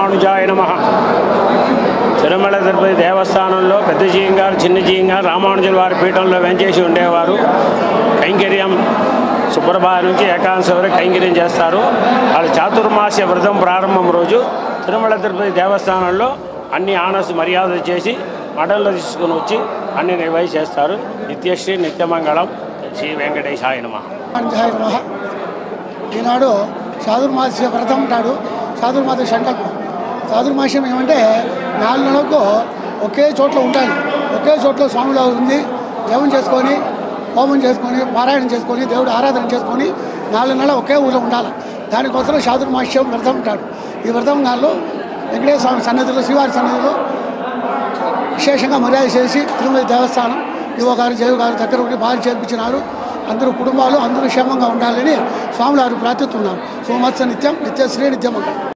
రామానుజాయ నమ తిరుమల తిరుపతి దేవస్థానంలో పెద్ద జీయంగారు చిన్న జీయంగారు రామానుజుల వారి పీఠంలో వెంచేసి ఉండేవారు కైంకర్యం సుప్రభాత నుంచి ఏకాంశ వరకు కైంకర్యం చేస్తారు వాళ్ళ చాతుర్మాస్య వ్రతం ప్రారంభం రోజు తిరుమల తిరుపతి దేవస్థానంలో అన్ని ఆనస్ మర్యాదలు చేసి మఠంలో తీసుకుని వచ్చి అన్ని నిర్వహి చేస్తారు నిత్యశ్రీ నిత్యమంగళం శ్రీ వెంకటేశాయ నమ జయ నమః ఈనాడు చాతుర్మాస్య వ్రతం ఉంటాడు చాతుర్మాస సంకల్పం చాతుర్మాస్యం ఏమంటే నాలుగు నెలలకు ఒకే చోట్ల ఉండాలి ఒకే చోట్ల స్వామిలో ఉంది జపం చేసుకొని హోమం చేసుకొని పారాయణం చేసుకొని దేవుడు ఆరాధన చేసుకొని నాలుగు నెలలు ఒకే ఊళ్ళో ఉండాలి దానికోసం చాతుర్మాస్యం వ్రతం ఉంటాడు ఈ వ్రతం నాళ్ళు వెంకటేశ్వర స్వామి సన్నిధిలో శ్రీవారి సన్నిధిలో విశేషంగా మర్యాద చేసి తిరుమల దేవస్థానం యువ గారు జయ గారు దగ్గర ఉండి బాగా చేర్పించినారు అందరూ కుటుంబాలు అందరూ క్షేమంగా ఉండాలని స్వాములారు ప్రార్థిస్తున్నాం సోమత్స నిత్యం నిత్యశ్రీ నిత్యమంగళం